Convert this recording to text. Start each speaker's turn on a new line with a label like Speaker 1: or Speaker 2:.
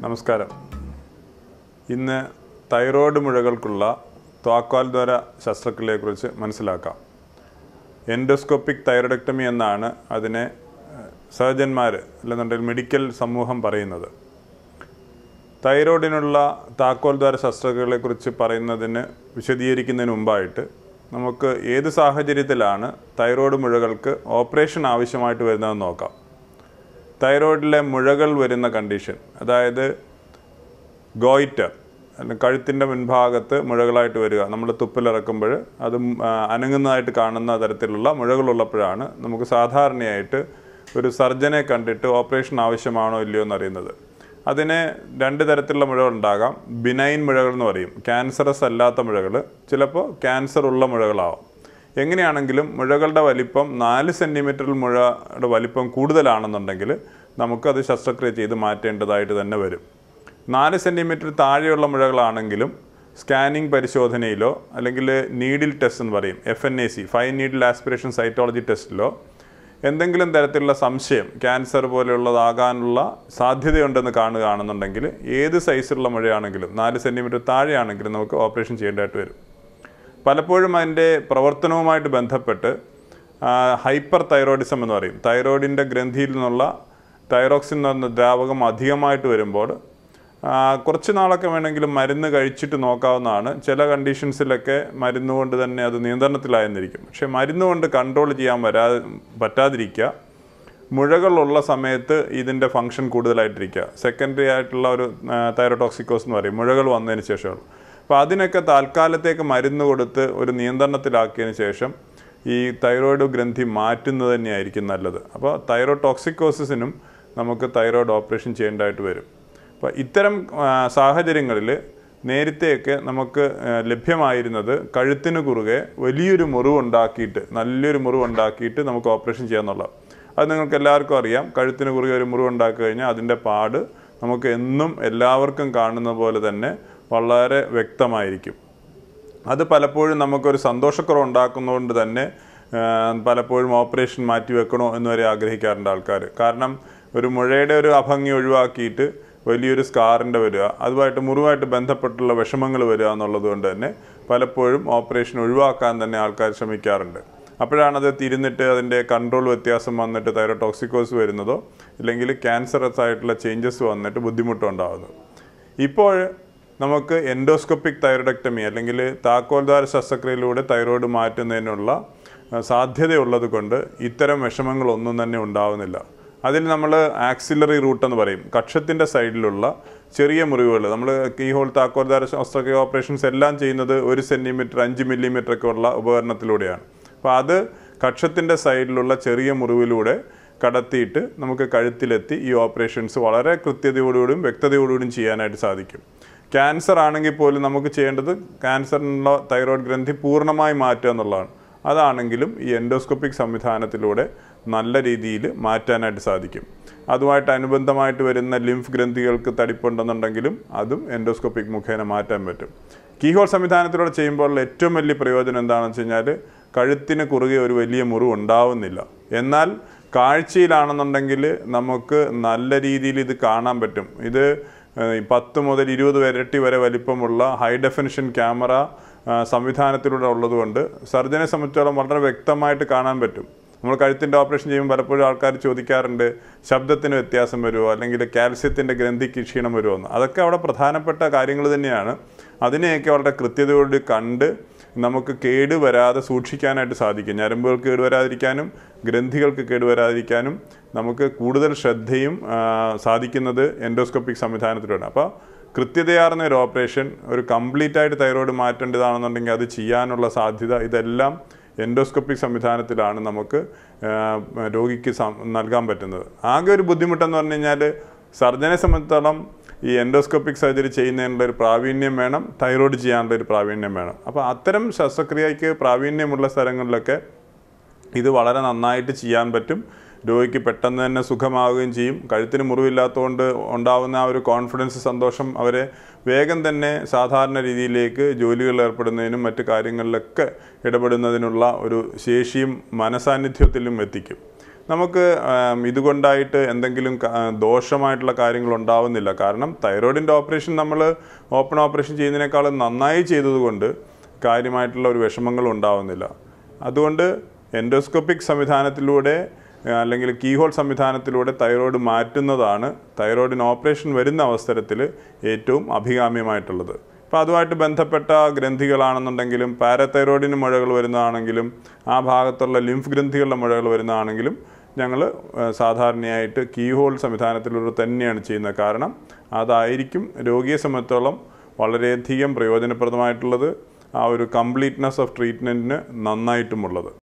Speaker 1: നമസ്കാരം ഇന്ന് തൈറോയ്ഡ് മുഴകൾക്കുള്ള ത്വാക്വാൽ ദ്വാര ശസ്ത്രക്രിയയെക്കുറിച്ച് മനസ്സിലാക്കാം എൻഡോസ്കോപ്പിക് തൈറോയിഡക്ടമി എന്നാണ് അതിനെ സർജന്മാർ അല്ലെന്നുണ്ടെങ്കിൽ മെഡിക്കൽ സമൂഹം പറയുന്നത് തൈറോയിഡിനുള്ള താക്കോൽ ദ്വാര ശസ്ത്രക്രിയകളെക്കുറിച്ച് പറയുന്നതിന് വിശദീകരിക്കുന്നതിന് മുമ്പായിട്ട് നമുക്ക് ഏത് സാഹചര്യത്തിലാണ് തൈറോയ്ഡ് മുഴകൾക്ക് ഓപ്പറേഷൻ ആവശ്യമായിട്ട് വരുന്നതെന്ന് നോക്കാം തൈറോയിഡിലെ മുഴകൾ വരുന്ന കണ്ടീഷൻ അതായത് ഗോയിറ്റർ അല്ലെങ്കിൽ കഴുത്തിൻ്റെ മുൻഭാഗത്ത് മുഴകളായിട്ട് വരിക നമ്മൾ തുപ്പിലിറക്കുമ്പോൾ അത് ഉം, ആ, അനങ്ങുന്നതായിട്ട് കാണുന്ന തരത്തിലുള്ള മുഴകളുള്ളപ്പോഴാണ് നമുക്ക് സാധാരണയായിട്ട് ഒരു സർജനെ കണ്ടിട്ട് ഓപ്പറേഷൻ ആവശ്യമാണോ ഇല്ലയോ എന്നറിയുന്നത് അതിന് രണ്ട് തരത്തിലുള്ള മുഴകളുണ്ടാകാം ബിനൈൻ മുഴകൾ എന്ന് പറയും ക്യാൻസറസ് അല്ലാത്ത മുഴകൾ ചിലപ്പോൾ ക്യാൻസർ ഉള്ള മുഴകളാവും എങ്ങനെയാണെങ്കിലും മുഴകളുടെ വലിപ്പം നാല് സെൻറ്റിമീറ്ററിൽ മുഴയുടെ വലിപ്പം കൂടുതലാണെന്നുണ്ടെങ്കിൽ നമുക്കത് ശസ്ത്രക്രിയ ചെയ്ത് മാറ്റേണ്ടതായിട്ട് തന്നെ വരും നാല് സെൻറ്റിമീറ്റർ താഴെയുള്ള മുഴകളാണെങ്കിലും സ്കാനിംഗ് പരിശോധനയിലോ അല്ലെങ്കിൽ നീഡിൽ ടെസ്റ്റ് എന്ന് പറയും F N A C five needle aspiration cytology ടെസ്റ്റിലോ എന്തെങ്കിലും തരത്തിലുള്ള സംശയം ക്യാൻസർ പോലെയുള്ളതാകാനുള്ള സാധ്യതയുണ്ടെന്ന് കാണുകയാണെന്നുണ്ടെങ്കിൽ ഏത് സൈസിലുള്ള മുഴയാണെങ്കിലും നാല് സെൻറ്റിമീറ്റർ താഴെയാണെങ്കിലും നമുക്ക് ഓപ്പറേഷൻ ചെയ്യേണ്ടതായിട്ട് വരും പലപ്പോഴും അതിൻ്റെ പ്രവർത്തനവുമായിട്ട് ബന്ധപ്പെട്ട് ഹൈപ്പർ തൈറോയിഡിസം എന്ന് പറയും തൈറോയിഡിൻ്റെ ഗ്രന്ഥിയിൽ നിന്നുള്ള തൈറോക്സിൻ എന്ന് പറയുന്ന ദ്രാവകം അധികമായിട്ട് വരുമ്പോൾ ആ, കുറച്ച് നാളൊക്കെ വേണമെങ്കിലും മരുന്ന് കഴിച്ചിട്ട് നോക്കാവുന്നതാണ് ചില കണ്ടീഷൻസിലൊക്കെ മരുന്ന് കൊണ്ട് തന്നെ അത് നിയന്ത്രണത്തിലായെന്നിരിക്കും പക്ഷേ മരുന്ന് കൊണ്ട് കൺട്രോൾ ചെയ്യാൻ വരാ പറ്റാതിരിക്കുക മുഴകളുള്ള സമയത്ത് ഇതിൻ്റെ ഫങ്ഷൻ കൂടുതലായിട്ടിരിക്കുക സെക്കൻഡറി ആയിട്ടുള്ള ഒരു തൈറോടോക്സിക്കോസ് എന്ന് പറയും മുഴകൾ വന്നതിന് ശേഷമാണ് അപ്പോൾ അതിനൊക്കെ താൽക്കാലത്തേക്ക് മരുന്ന് കൊടുത്ത് ഒരു നിയന്ത്രണത്തിലാക്കിയതിന് ശേഷം ഈ തൈറോയ്ഡ് ഗ്രന്ഥി മാറ്റുന്നത് തന്നെയായിരിക്കും നല്ലത് അപ്പോൾ തൈറോടോക്സിക്കോസിസിനും നമുക്ക് തൈറോയ്ഡ് ഓപ്പറേഷൻ ചെയ്യേണ്ടതായിട്ട് വരും അപ്പോൾ ഇത്തരം സാഹചര്യങ്ങളിൽ നേരത്തെയൊക്കെ നമുക്ക് ആ, ലഭ്യമായിരുന്നത് കഴുത്തിന് കുറുകെ വലിയൊരു മുറിവുണ്ടാക്കിയിട്ട് നല്ലൊരു മുറിവുണ്ടാക്കിയിട്ട് നമുക്ക് ഓപ്പറേഷൻ ചെയ്യാന്നുള്ളത് അത് നിങ്ങൾക്ക് എല്ലാവർക്കും അറിയാം കഴുത്തിന് കുറുകെ ഒരു മുറിവുണ്ടാക്കി കഴിഞ്ഞാൽ അതിൻ്റെ പാട് നമുക്ക് എന്നും എല്ലാവർക്കും കാണുന്ന പോലെ തന്നെ വളരെ വ്യക്തമായിരിക്കും അത് പലപ്പോഴും നമുക്കൊരു സന്തോഷക്കുറവ് ഉണ്ടാക്കുന്നതുകൊണ്ട് തന്നെ ആ, പലപ്പോഴും ഓപ്പറേഷൻ മാറ്റി വെക്കണോ എന്ന് വരെ ആഗ്രഹിക്കാറുണ്ട് ആൾക്കാർ കാരണം ഒരു മുഴയുടെ ഒരു അഭംഗി ഒഴിവാക്കിയിട്ട് വലിയൊരു സ്കാറിൻ്റെ വരിക അതുമായിട്ട് മുറിവായിട്ട് ബന്ധപ്പെട്ടുള്ള വിഷമങ്ങൾ വരിക എന്നുള്ളത് കൊണ്ട് തന്നെ പലപ്പോഴും ഓപ്പറേഷൻ ഒഴിവാക്കാൻ തന്നെ ആൾക്കാർ ശ്രമിക്കാറുണ്ട് അപ്പോഴാണത് തിരുന്നിട്ട് അതിൻ്റെ കൺട്രോൾ വ്യത്യാസം വന്നിട്ട് തൈറോടോക്സിക്കോസ് വരുന്നതോ ഇല്ലെങ്കിൽ ക്യാൻസറസ് ആയിട്ടുള്ള ചേഞ്ചസ് വന്നിട്ട് ബുദ്ധിമുട്ടുണ്ടാകുന്നത് ഇപ്പോൾ നമുക്ക് എൻഡോസ്കോപ്പിക് തൈറോയിഡക്ടമി അല്ലെങ്കിൽ താക്കോൽദ്വാര ശസ്ത്രക്രിയയിലൂടെ തൈറോയ്ഡ് മാറ്റുന്നതിനുള്ള ആ, സാധ്യതയുള്ളത് കൊണ്ട് ഇത്തരം വിഷമങ്ങളൊന്നും തന്നെ ഉണ്ടാവുന്നില്ല അതിൽ നമ്മൾ ആക്സിലറി റൂട്ട് എന്ന് പറയും കക്ഷത്തിൻ്റെ സൈഡിലുള്ള ചെറിയ മുറിവുകൾ നമ്മൾ കീ ഹോൾ താക്കോൽദ്വാര ശസ്ത്രക്രിയ ഓപ്പറേഷൻസ് എല്ലാം ചെയ്യുന്നത് ഒരു സെൻറ്റിമീറ്റർ അഞ്ച് മില്ലിമീറ്റർ ഒക്കെ ഉള്ള ഉപകരണത്തിലൂടെയാണ് അപ്പോൾ അത് കക്ഷത്തിൻ്റെ സൈഡിലുള്ള ചെറിയ മുറിവിലൂടെ കടത്തിയിട്ട് നമുക്ക് കഴുത്തിലെത്തി ഈ ഓപ്പറേഷൻസ് വളരെ കൃത്യതയോടുകൂടിയും വ്യക്തതയോടുകൂടിയും ചെയ്യാനായിട്ട് സാധിക്കും ക്യാൻസർ ആണെങ്കിൽ പോലും നമുക്ക് ചെയ്യേണ്ടത് ക്യാൻസറിനുള്ള തൈറോയ്ഡ് ഗ്രന്ഥി പൂർണ്ണമായി മാറ്റുക എന്നുള്ളതാണ് അതാണെങ്കിലും ഈ എൻഡോസ്കോപ്പിക് സംവിധാനത്തിലൂടെ നല്ല രീതിയിൽ മാറ്റാനായിട്ട് സാധിക്കും അതുമായിട്ട് അനുബന്ധമായിട്ട് വരുന്ന ലിംഫ് ഗ്രന്ഥികൾക്ക് തടിപ്പുണ്ടെന്നുണ്ടെങ്കിലും അതും എൻഡോസ്കോപ്പിക് മുഖേന മാറ്റാൻ പറ്റും കീഹോൾ സംവിധാനത്തിലൂടെ ചെയ്യുമ്പോൾ ഏറ്റവും വലിയ പ്രയോജനം എന്താണെന്ന് വെച്ച് കഴിഞ്ഞാൽ കഴുത്തിന് കുറുകെ ഒരു വലിയ മുറിവ് ഉണ്ടാവുന്നില്ല എന്നാൽ കാഴ്ചയിലാണെന്നുണ്ടെങ്കിൽ നമുക്ക് നല്ല രീതിയിൽ ഇത് കാണാൻ പറ്റും ഇത് ഏഹ്, പത്ത് മുതൽ ഇരുപത് ഇരട്ടി വരെ വലിപ്പമുള്ള ഹൈ ഡെഫിനിഷൻ ക്യാമറ ആ, സംവിധാനത്തിലൂടെ ഉള്ളതുകൊണ്ട് സർജനെ സംബന്ധിച്ചോളം വളരെ വ്യക്തമായിട്ട് കാണാൻ പറ്റും നമ്മൾ കഴുത്തിൻ്റെ ഓപ്പറേഷൻ ചെയ്യുമ്പോൾ പലപ്പോഴും ആൾക്കാർ ചോദിക്കാറുണ്ട് ശബ്ദത്തിന് വ്യത്യാസം വരുമോ അല്ലെങ്കിൽ കാൽസ്യത്തിൻ്റെ ഗ്രന്ഥിക്ക് ക്ഷീണം വരുമോ എന്ന് അതൊക്കെ അവിടെ പ്രധാനപ്പെട്ട കാര്യങ്ങൾ തന്നെയാണ് അതിനെയൊക്കെ വളരെ കൃത്യതയോട് കണ്ട് നമുക്ക് കേട് വരാതെ സൂക്ഷിക്കാനായിട്ട് സാധിക്കും ഞരമ്പുകൾക്ക് കേടുവരാതിരിക്കാനും ഗ്രന്ഥികൾക്ക് കേടുവരാതിരിക്കാനും നമുക്ക് കൂടുതൽ ശ്രദ്ധയും ആ, സാധിക്കുന്നത് എൻഡോസ്കോപ്പിക് സംവിധാനത്തിലൂടെ അപ്പോൾ കൃത്യതയാർന്ന ഒരു ഓപ്പറേഷൻ ഒരു കംപ്ലീറ്റ് ആയിട്ട് തൈറോയ്ഡ് മാറ്റേണ്ടതാണെന്നുണ്ടെങ്കിൽ അത് ചെയ്യാനുള്ള സാധ്യത ഇതെല്ലാം എൻഡോസ്കോപ്പിക് സംവിധാനത്തിലാണ് നമുക്ക് ആ, രോഗിക്ക് സം- നൽകാൻ പറ്റുന്നത് ആകെ ഒരു ബുദ്ധിമുട്ടെന്ന് പറഞ്ഞു കഴിഞ്ഞാൽ സർജനെ സംബന്ധിച്ചിടത്തോളം ഈ എൻഡോസ്കോപ്പിക് സർജറി ചെയ്യുന്നതിനുള്ള ഒരു പ്രാവീണ്യം വേണം തൈറോയ്ഡ് ചെയ്യാനുള്ള ഒരു പ്രാവീണ്യം വേണം അപ്പോൾ അത്തരം ശസ്ത്രക്രിയയ്ക്ക് പ്രാവീണ്യമുള്ള സ്ഥലങ്ങളിലൊക്കെ ഇത് വളരെ നന്നായിട്ട് ചെയ്യാൻ പറ്റും രോഗിക്ക് പെട്ടെന്ന് തന്നെ സുഖമാവുകയും ചെയ്യും കഴുത്തിന് മുറിവില്ലാത്തതുകൊണ്ട് ഉണ്ടാവുന്ന ആ ഒരു കോൺഫിഡൻസ് സന്തോഷം അവരെ വേഗം തന്നെ സാധാരണ രീതിയിലേക്ക് ജോലികളിൽ ഏർപ്പെടുന്നതിനും മറ്റു കാര്യങ്ങളിലൊക്കെ ഇടപെടുന്നതിനുള്ള ഒരു ശേഷിയും മനസാന്നിധ്യത്തിലും എത്തിക്കും നമുക്ക് ആം, ഇതുകൊണ്ടായിട്ട് എന്തെങ്കിലും ക- ആ, ദോഷമായിട്ടുള്ള കാര്യങ്ങൾ ഉണ്ടാവുന്നില്ല കാരണം തൈറോയിഡിൻ്റെ ഓപ്പറേഷൻ നമ്മൾ ഓപ്പൺ ഓപ്പറേഷൻ ചെയ്യുന്നതിനേക്കാളും നന്നായി ചെയ്തതുകൊണ്ട് കാര്യമായിട്ടുള്ള ഒരു വിഷമങ്ങൾ ഉണ്ടാവുന്നില്ല അതുകൊണ്ട് എൻഡോസ്കോപ്പിക് സംവിധാനത്തിലൂടെ ആ, അല്ലെങ്കിൽ കീഹോൾ സംവിധാനത്തിലൂടെ തൈറോയ്ഡ് മാറ്റുന്നതാണ് തൈറോയിഡിന് ഓപ്പറേഷൻ വരുന്ന അവസരത്തിൽ ഏറ്റവും അഭികാമ്യമായിട്ടുള്ളത് അപ്പോൾ അതുമായിട്ട് ബന്ധപ്പെട്ട ഗ്രന്ഥികളാണെന്നുണ്ടെങ്കിലും പാരതൈറോയിഡിന് മുഴകൾ വരുന്നതാണെങ്കിലും ആ ഭാഗത്തുള്ള ലിംഫ് ഗ്രന്ഥികളുടെ മുഴകൾ വരുന്നതാണെങ്കിലും ഞങ്ങൾ സാധാരണയായിട്ട് കീഹോൾ സംവിധാനത്തിലൂടെ തന്നെയാണ് ചെയ്യുന്നത് കാരണം അതായിരിക്കും രോഗിയെ സംബന്ധിച്ചോളം വളരെയധികം പ്രയോജനപ്രദമായിട്ടുള്ളത് ആ ഒരു കംപ്ലീറ്റ്നെസ് ഓഫ് ട്രീറ്റ്മെൻറ്റിന് നന്നായിട്ടുമുള്ളത്